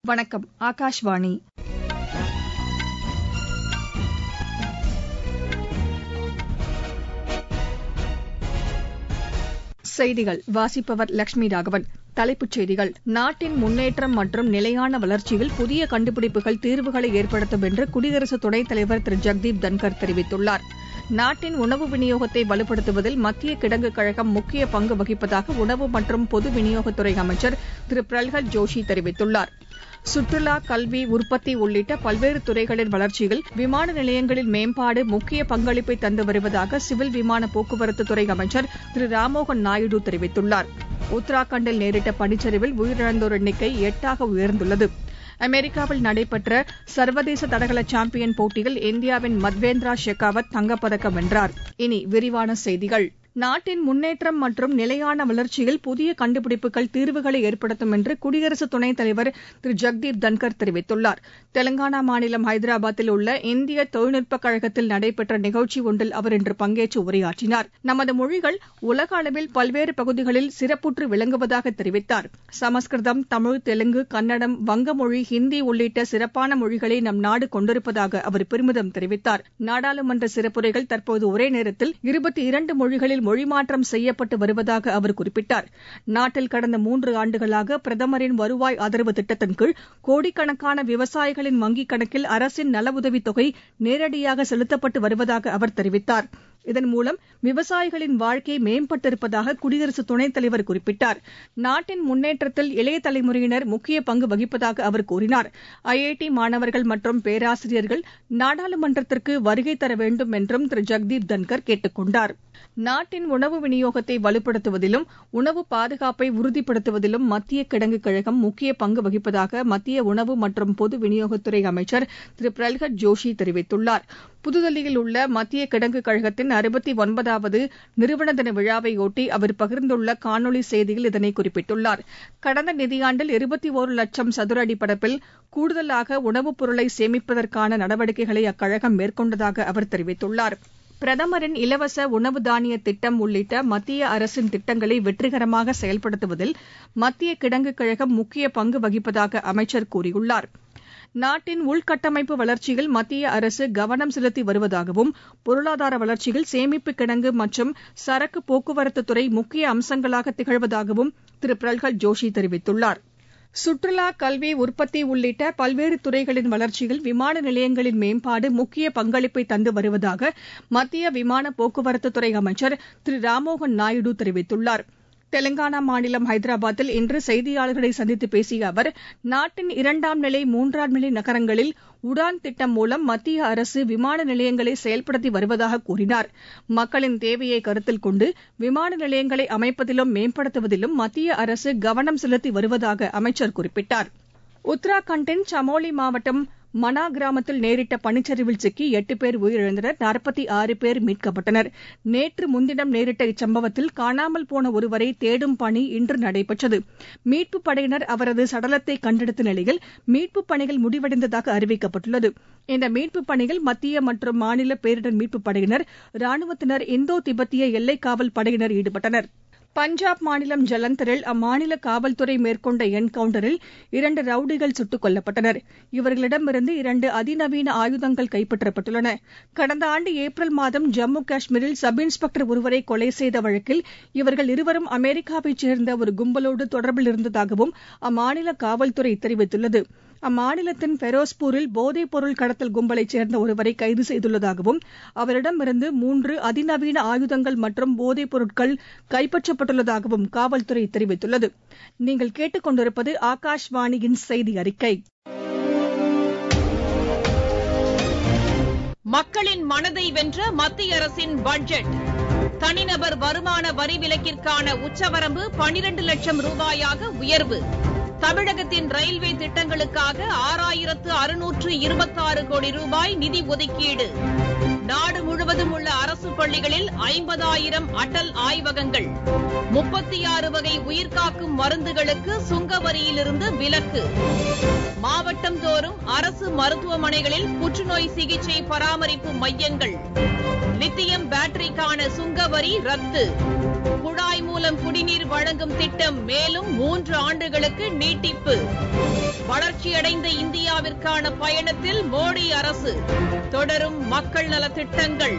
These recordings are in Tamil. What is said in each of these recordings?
வணக்கம் ஆகாஷ்வாணி செய்திகள் வாசிப்பவர் லட்சுமி ராகவன் தலைப்புச் செய்திகள் நாட்டின் முன்னேற்றம் மற்றும் நிலையான வளர்ச்சியில் புதிய கண்டுபிடிப்புகள் தீர்வுகளை ஏற்படுத்தும் என்று குடியரசு துணைத் தலைவர் திரு ஜெக்தீப் தன்கர் தெரிவித்துள்ளார் நாட்டின் உணவு விநியோகத்தை வலுப்படுத்துவதில் மத்திய கிடங்கு கழகம் முக்கிய பங்கு வகிப்பதாக உணவு மற்றும் பொது விநியோகத்துறை அமைச்சர் திரு பிரல்ஹத் ஜோஷி தெரிவித்துள்ளார் சுற்றுலா கல்வி உற்பத்தி உள்ளிட்ட பல்வேறு துறைகளின் வளர்ச்சியில் விமான நிலையங்களின் மேம்பாடு முக்கிய பங்களிப்பை தந்து வருவதாக சிவில் விமான போக்குவரத்து துறை அமைச்சர் திரு ராம்மோகன் நாயுடு தெரிவித்துள்ளார் உத்தராகண்டில் நேரிட்ட பனிச்சரிவில் உயிரிழந்தோர் எண்ணிக்கை எட்டாக உயர்ந்துள்ளது அமெரிக்காவில் நடைபெற்ற சர்வதேச தடகள சாம்பியன் போட்டியில் இந்தியாவின் மத்வேந்திரா ஷெகாவத் தங்கப்பதக்கம் வென்றார் இனி விரிவான செய்திகள் நாட்டின் முன்னேற்றம் மற்றும் நிலையான வளர்ச்சியில் புதிய கண்டுபிடிப்புகள் தீர்வுகளை ஏற்படுத்தும் என்று குடியரசு துணைத் தலைவர் திரு ஜெக்தீப் தன்கர் தெரிவித்துள்ளார் தெலங்கானா மாநிலம் ஹைதராபாத்தில் உள்ள இந்திய தொழில்நுட்பக் கழகத்தில் நடைபெற்ற நிகழ்ச்சி ஒன்றில் அவர் இன்று பங்கேற்று உரையாற்றினார் நமது மொழிகள் உலக அளவில் பல்வேறு பகுதிகளில் சிறப்புற்று விளங்குவதாக தெரிவித்தார் சமஸ்கிருதம் தமிழ் தெலுங்கு கன்னடம் வங்கமொழி ஹிந்தி உள்ளிட்ட சிறப்பான மொழிகளை நம் நாடு கொண்டிருப்பதாக அவர் பெருமிதம் தெரிவித்தார் நாடாளுமன்ற சிறப்புரைகள் தற்போது ஒரே நேரத்தில் இருபத்தி இரண்டு மொழிகளில் மொழிமாற்றம் செய்யப்பட்டு வருவதாக அவர் குறிப்பிட்டார் நாட்டில் கடந்த மூன்று ஆண்டுகளாக பிரதமரின் வருவாய் ஆதரவு திட்டத்தின் கீழ் கோடிக்கணக்கான விவசாயிகளின் வங்கிக் கணக்கில் அரசின் நல உதவித் தொகை நேரடியாக செலுத்தப்பட்டு வருவதாக அவர் தெரிவித்தார் இதன் மூலம் விவசாயிகளின் வாழ்க்கை மேம்பட்டிருப்பதாக குடியரசு துணைத் தலைவர் குறிப்பிட்டார் நாட்டின் முன்னேற்றத்தில் இளைய தலைமுறையினர் முக்கிய பங்கு வகிப்பதாக அவர் கூறினார் ஐஐடி மாணவர்கள் மற்றும் பேராசிரியர்கள் நாடாளுமன்றத்திற்கு வருகை தர வேண்டும் என்றும் திரு ஜெக்தீப் தன்கர் கேட்டுக் கொண்டார் நாட்டின் உணவு விநியோகத்தை வலுப்படுத்துவதிலும் உணவு பாதுகாப்பை உறுதிப்படுத்துவதிலும் மத்திய கிடங்கு கழகம் முக்கிய பங்கு வகிப்பதாக மத்திய உணவு மற்றும் பொது விநியோகத்துறை அமைச்சர் திரு பிரல்ஹத் ஜோஷி தெரிவித்துள்ளார் புதுதில்லியில் உள்ள மத்திய கிடங்கு கழகத்தின் அறுபத்தி ஒன்பதாவது நிறுவன தின விழாவையொட்டி அவர் பகிர்ந்துள்ள காணொலி செய்தியில் இதனை குறிப்பிட்டுள்ளார் கடந்த நிதியாண்டில் இருபத்தி ஒரு லட்சம் சதுர அடி பரப்பில் கூடுதலாக உணவுப் பொருளை சேமிப்பதற்கான நடவடிக்கைகளை அக்கழகம் மேற்கொண்டதாக அவர் தெரிவித்துள்ளார் பிரதமரின் இலவச உணவு தானிய திட்டம் உள்ளிட்ட மத்திய அரசின் திட்டங்களை வெற்றிகரமாக செயல்படுத்துவதில் மத்திய கிடங்கு கழகம் முக்கிய பங்கு வகிப்பதாக அமைச்சர் கூறியுள்ளார் நாட்டின் உள்கட்டமைப்பு வளர்ச்சியில் மத்திய அரசு கவனம் செலுத்தி வருவதாகவும் பொருளாதார வளர்ச்சியில் சேமிப்பு கிடங்கு மற்றும் சரக்கு போக்குவரத்து துறை முக்கிய அம்சங்களாக திகழ்வதாகவும் திரு பிரல்ஹத் ஜோஷி தெரிவித்துள்ளார் சுற்றுலா கல்வி உற்பத்தி உள்ளிட்ட பல்வேறு துறைகளின் வளர்ச்சியில் விமான நிலையங்களின் மேம்பாடு முக்கிய பங்களிப்பை தந்து வருவதாக மத்திய விமான போக்குவரத்துத்துறை அமைச்சர் திரு ராம்மோகன் நாயுடு தெரிவித்துள்ளார் தெலங்கானா மாநிலம் ஹைதராபாத்தில் இன்று செய்தியாளர்களை சந்தித்து பேசிய அவர் நாட்டின் இரண்டாம் நிலை மூன்றாம் நிலை நகரங்களில் உடான் திட்டம் மூலம் மத்திய அரசு விமான நிலையங்களை செயல்படுத்தி வருவதாக கூறினார் மக்களின் தேவையை கருத்தில் கொண்டு விமான நிலையங்களை அமைப்பதிலும் மேம்படுத்துவதிலும் மத்திய அரசு கவனம் செலுத்தி வருவதாக அமைச்சர் குறிப்பிட்டார் உத்தராகண்டின் சமோலி மாவட்டம் மனா கிராமத்தில் நேரிட்ட பனிச்சரிவில் சிக்கி எட்டு பேர் உயிரிழந்தனர் நாற்பத்தி ஆறு பேர் மீட்கப்பட்டனர் நேற்று முன்தினம் நேரிட்ட இச்சம்பவத்தில் காணாமல் போன ஒருவரை தேடும் பணி இன்று நடைபெற்றது மீட்புப் படையினர் அவரது சடலத்தை கண்டெடுத்த நிலையில் மீட்புப் பணிகள் முடிவடைந்ததாக அறிவிக்கப்பட்டுள்ளது இந்த மீட்புப் பணியில் மத்திய மற்றும் மாநில பேரிடர் மீட்புப் படையினர் ராணுவத்தினர் இந்தோ திபெத்திய எல்லைக் காவல் படையினர் ஈடுபட்டனர் பஞ்சாப் மாநிலம் ஜலந்தரில் அம்மாநில காவல்துறை மேற்கொண்ட என்கவுண்டரில் இரண்டு ரவுடிகள் சுட்டுக் கொல்லப்பட்டனர் இவர்களிடமிருந்து இரண்டு அதிநவீன ஆயுதங்கள் கைப்பற்றப்பட்டுள்ளன கடந்த ஆண்டு ஏப்ரல் மாதம் ஜம்மு காஷ்மீரில் சப் இன்ஸ்பெக்டர் ஒருவரை கொலை செய்த வழக்கில் இவர்கள் இருவரும் அமெரிக்காவைச் சேர்ந்த ஒரு கும்பலோடு தொடர்பில் இருந்ததாகவும் அம்மாநில காவல்துறை தெரிவித்துள்ளது அம்மாநிலத்தின் ஃபெரோஸ்பூரில் போதைப் பொருள் கடத்தல் கும்பலைச் சேர்ந்த ஒருவரை கைது செய்துள்ளதாகவும் அவரிடமிருந்து மூன்று அதிநவீன ஆயுதங்கள் மற்றும் போதைப் பொருட்கள் கைப்பற்றப்பட்டுள்ளதாகவும் காவல்துறை தெரிவித்துள்ளது நீங்கள் கேட்டுக் கொண்டிருப்பது ஆகாஷ்வாணியின் செய்தி அறிக்கை மக்களின் மனதை வென்ற மத்திய அரசின் பட்ஜெட் தனிநபர் வருமான வரி விலக்கிற்கான உச்சவரம்பு பனிரண்டு லட்சம் ரூபாயாக உயர்வு தமிழகத்தின் ரயில்வே திட்டங்களுக்காக ஆறாயிரத்து அறுநூற்று இருபத்தாறு கோடி ரூபாய் நிதி ஒதுக்கீடு நாடு முழுவதும் உள்ள அரசு பள்ளிகளில் ஐம்பதாயிரம் அடல் ஆய்வகங்கள் முப்பத்தி ஆறு வகை உயிர்காக்கும் மருந்துகளுக்கு சுங்க வரியிலிருந்து விலக்கு மாவட்டம் தோறும் அரசு மருத்துவமனைகளில் புற்றுநோய் சிகிச்சை பராமரிப்பு மையங்கள் லித்தியம் பேட்டரிக்கான சுங்க வரி ரத்து ரத்து குழாய் மூலம் குடிநீர் வழங்கும் திட்டம் மேலும் மூன்று ஆண்டுகளுக்கு நீட்டிப்பு வளர்ச்சியடைந்த இந்தியாவிற்கான பயணத்தில் மோடி அரசு தொடரும் மக்கள் நலத் திட்டங்கள்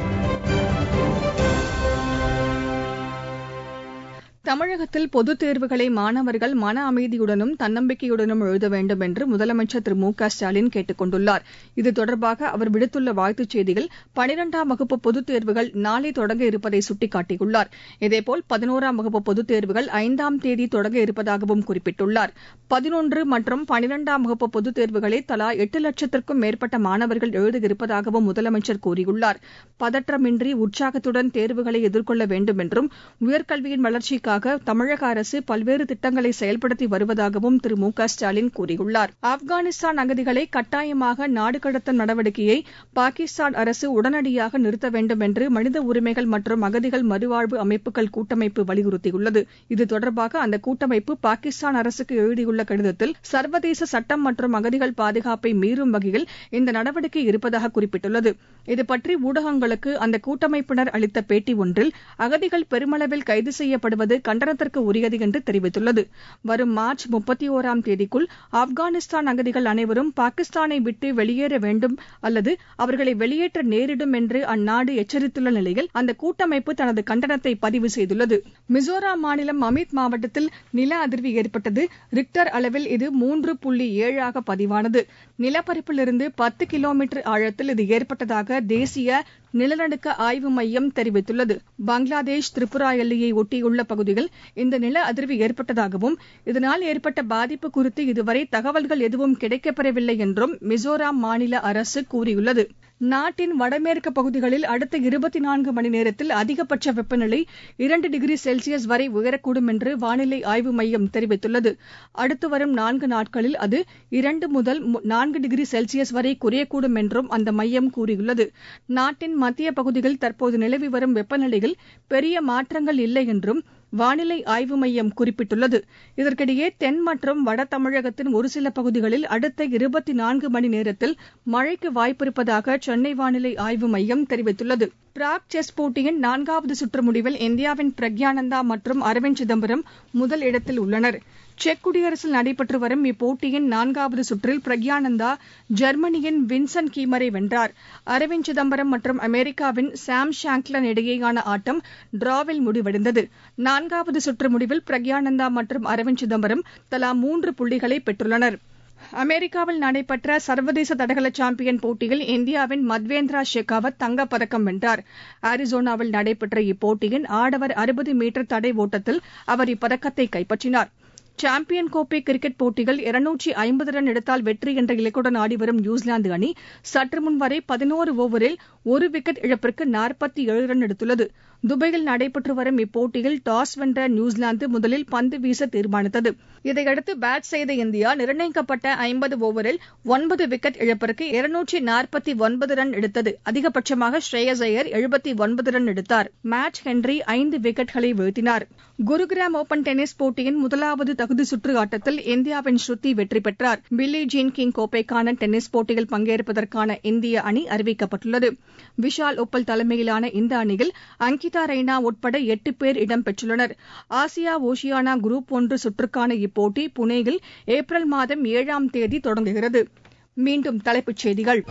தமிழகத்தில் பொதுத் தேர்வுகளை மாணவர்கள் மன அமைதியுடனும் தன்னம்பிக்கையுடனும் எழுத வேண்டும் என்று முதலமைச்சர் திரு மு க ஸ்டாலின் கேட்டுக் கொண்டுள்ளார் இது தொடர்பாக அவர் விடுத்துள்ள வாழ்த்துச் செய்தியில் பனிரெண்டாம் வகுப்பு பொதுத் தேர்வுகள் நாளை தொடங்க இருப்பதை சுட்டிக்காட்டியுள்ளார் இதேபோல் பதினோராம் வகுப்பு பொதுத் தேர்வுகள் ஐந்தாம் தேதி தொடங்க இருப்பதாகவும் குறிப்பிட்டுள்ளார் பதினொன்று மற்றும் பனிரெண்டாம் வகுப்பு பொதுத் தேர்வுகளை தலா எட்டு லட்சத்திற்கும் மேற்பட்ட மாணவர்கள் எழுத இருப்பதாகவும் முதலமைச்சர் கூறியுள்ளார் பதற்றமின்றி உற்சாகத்துடன் தேர்வுகளை எதிர்கொள்ள வேண்டும் என்றும் உயர்கல்வியின் வளர்ச்சிக்காக தமிழக அரசு பல்வேறு திட்டங்களை செயல்படுத்தி வருவதாகவும் திரு மு க ஸ்டாலின் கூறியுள்ளார் ஆப்கானிஸ்தான் அகதிகளை கட்டாயமாக நாடு கடத்தும் நடவடிக்கையை பாகிஸ்தான் அரசு உடனடியாக நிறுத்த வேண்டும் என்று மனித உரிமைகள் மற்றும் அகதிகள் மறுவாழ்வு அமைப்புகள் கூட்டமைப்பு வலியுறுத்தியுள்ளது இது தொடர்பாக அந்த கூட்டமைப்பு பாகிஸ்தான் அரசுக்கு எழுதியுள்ள கடிதத்தில் சர்வதேச சட்டம் மற்றும் அகதிகள் பாதுகாப்பை மீறும் வகையில் இந்த நடவடிக்கை இருப்பதாக குறிப்பிட்டுள்ளது இதுபற்றி ஊடகங்களுக்கு அந்த கூட்டமைப்பினர் அளித்த பேட்டி ஒன்றில் அகதிகள் பெருமளவில் கைது செய்யப்படுவது கண்டனத்திற்கு உரியது என்று தெரிவித்துள்ளது வரும் மார்ச் முப்பத்தி ஒராம் தேதிக்குள் ஆப்கானிஸ்தான் அகதிகள் அனைவரும் பாகிஸ்தானை விட்டு வெளியேற வேண்டும் அல்லது அவர்களை வெளியேற்ற நேரிடும் என்று அந்நாடு எச்சரித்துள்ள நிலையில் அந்த கூட்டமைப்பு தனது கண்டனத்தை பதிவு செய்துள்ளது மிசோராம் மாநிலம் அமித் மாவட்டத்தில் நில அதிர்வு ஏற்பட்டது ரிக்டர் அளவில் இது மூன்று புள்ளி ஏழாக பதிவானது நிலப்பரப்பிலிருந்து பத்து கிலோமீட்டர் ஆழத்தில் இது ஏற்பட்டதாக தேசிய நிலநடுக்க ஆய்வு மையம் தெரிவித்துள்ளது பங்களாதேஷ் திரிபுரா எல்லையை ஒட்டியுள்ள பகுதியில் இந்த நில அதிர்வு ஏற்பட்டதாகவும் இதனால் ஏற்பட்ட பாதிப்பு குறித்து இதுவரை தகவல்கள் எதுவும் கிடைக்கப்பெறவில்லை என்றும் மிசோராம் மாநில அரசு கூறியுள்ளது நாட்டின் வடமேற்கு பகுதிகளில் அடுத்த இருபத்தி நான்கு மணி நேரத்தில் அதிகபட்ச வெப்பநிலை இரண்டு டிகிரி செல்சியஸ் வரை உயரக்கூடும் என்று வானிலை ஆய்வு மையம் தெரிவித்துள்ளது அடுத்து வரும் நான்கு நாட்களில் அது இரண்டு முதல் நான்கு டிகிரி செல்சியஸ் வரை குறையக்கூடும் என்றும் அந்த மையம் கூறியுள்ளது நாட்டின் மத்திய பகுதியில் தற்போது நிலவி வரும் வெப்பநிலையில் பெரிய மாற்றங்கள் இல்லை என்றும் வானிலை ஆய்வு மையம் குறிப்பிட்டுள்ளது இதற்கிடையே தென் மற்றும் வட தமிழகத்தின் ஒரு சில பகுதிகளில் அடுத்த இருபத்தி நான்கு மணி நேரத்தில் மழைக்கு வாய்ப்பிருப்பதாக சென்னை வானிலை ஆய்வு மையம் தெரிவித்துள்ளது பிராக் செஸ் போட்டியின் நான்காவது சுற்று முடிவில் இந்தியாவின் பிரக்யானந்தா மற்றும் அரவிந்த் சிதம்பரம் முதல் இடத்தில் உள்ளனர் செக் குடியரசில் நடைபெற்று வரும் இப்போட்டியின் நான்காவது சுற்றில் பிரக்யானந்தா ஜெர்மனியின் வின்சென்ட் கீமரை வென்றார் அரவிந்த் சிதம்பரம் மற்றும் அமெரிக்காவின் சாம் ஷாங்க்லன் இடையேயான ஆட்டம் டிராவில் முடிவடைந்தது நான்காவது சுற்று முடிவில் பிரக்யானந்தா மற்றும் அரவிந்த் சிதம்பரம் தலா மூன்று புள்ளிகளை பெற்றுள்ளனா் அமெரிக்காவில் நடைபெற்ற சர்வதேச தடகள சாம்பியன் போட்டியில் இந்தியாவின் மத்வேந்திரா ஷெகாவத் தங்கப்பதக்கம் வென்றார் அரிசோனாவில் நடைபெற்ற இப்போட்டியின் ஆடவர் அறுபது மீட்டர் தடை ஓட்டத்தில் அவர் இப்பதக்கத்தை கைப்பற்றினார் சாம்பியன் கோப்பை கிரிக்கெட் போட்டியில் இருநூற்றி ஐம்பது ரன் எடுத்தால் வெற்றி என்ற இலக்குடன் ஆடிவரும் நியூசிலாந்து அணி சற்று முன் வரை பதினோரு ஓவரில் ஒரு விக்கெட் இழப்பிற்கு நாற்பத்தி ஏழு ரன் எடுத்துள்ளது துபாயில் நடைபெற்று வரும் இப்போட்டியில் டாஸ் வென்ற நியூசிலாந்து முதலில் பந்து வீச தீர்மானித்தது இதையடுத்து பேட் செய்த இந்தியா நிர்ணயிக்கப்பட்ட ஐம்பது ஓவரில் ஒன்பது விக்கெட் இழப்பிற்கு இருநூற்றி நாற்பத்தி ஒன்பது ரன் எடுத்தது அதிகபட்சமாக ஸ்ரேயஸ் ஐயர் எழுபத்தி ஒன்பது ரன் எடுத்தார் மேட் ஹென்றி ஐந்து விக்கெட்களை வீழ்த்தினார் குருகிராம் ஓபன் டென்னிஸ் போட்டியின் முதலாவது தகுதி சுற்று ஆட்டத்தில் இந்தியாவின் ஸ்ருதி வெற்றி பெற்றார் பில்லி ஜீன் கிங் கோப்பைக்கான டென்னிஸ் போட்டியில் பங்கேற்பதற்கான இந்திய அணி அறிவிக்கப்பட்டுள்ளது விஷால் ஒப்பல் தலைமையிலான இந்த அணியில் அங்கிதா ரெய்னா உட்பட எட்டு பேர் இடம்பெற்றுள்ளனர் ஆசியா ஓஷியானா குரூப் ஒன்று சுற்றுக்கான இப்போட்டி புனேயில் ஏப்ரல் மாதம் ஏழாம் தேதி தொடங்குகிறது மீண்டும் தலைப்புச் செய்திகள்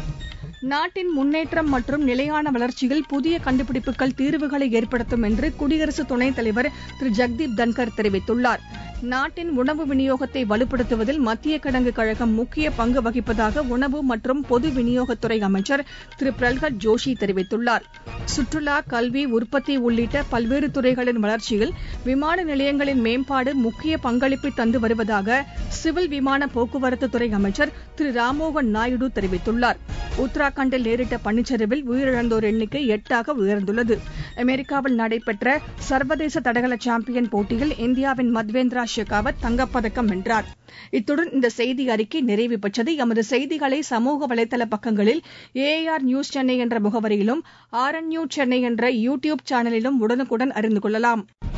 நாட்டின் முன்னேற்றம் மற்றும் நிலையான வளர்ச்சியில் புதிய கண்டுபிடிப்புகள் தீர்வுகளை ஏற்படுத்தும் என்று குடியரசு துணைத் தலைவர் திரு ஜெக்தீப் தன்கர் தெரிவித்துள்ளார் நாட்டின் உணவு விநியோகத்தை வலுப்படுத்துவதில் மத்திய கிழங்கு கழகம் முக்கிய பங்கு வகிப்பதாக உணவு மற்றும் பொது விநியோகத்துறை அமைச்சர் திரு பிரல்ஹத் ஜோஷி தெரிவித்துள்ளார் சுற்றுலா கல்வி உற்பத்தி உள்ளிட்ட பல்வேறு துறைகளின் வளர்ச்சியில் விமான நிலையங்களின் மேம்பாடு முக்கிய பங்களிப்பை தந்து வருவதாக சிவில் விமான போக்குவரத்து துறை அமைச்சர் திரு ராம்மோகன் நாயுடு தெரிவித்துள்ளார் உத்தராகண்டில் நேரிட்ட பனிச்சரிவில் உயிரிழந்தோர் எண்ணிக்கை எட்டாக உயர்ந்துள்ளது அமெரிக்காவில் நடைபெற்ற சர்வதேச தடகள சாம்பியன் போட்டியில் இந்தியாவின் மத்வேந்திரா ஷெகாவத் தங்கப்பதக்கம் வென்றார் இத்துடன் இந்த செய்தி அறிக்கை நிறைவு பெற்றது எமது செய்திகளை சமூக வலைதள பக்கங்களில் ஏஆர் நியூஸ் சென்னை என்ற முகவரியிலும் ஆர் என் நியூஸ் சென்னை என்ற யூ டியூப் சேனலிலும் உடனுக்குடன் அறிந்து கொள்ளலாம்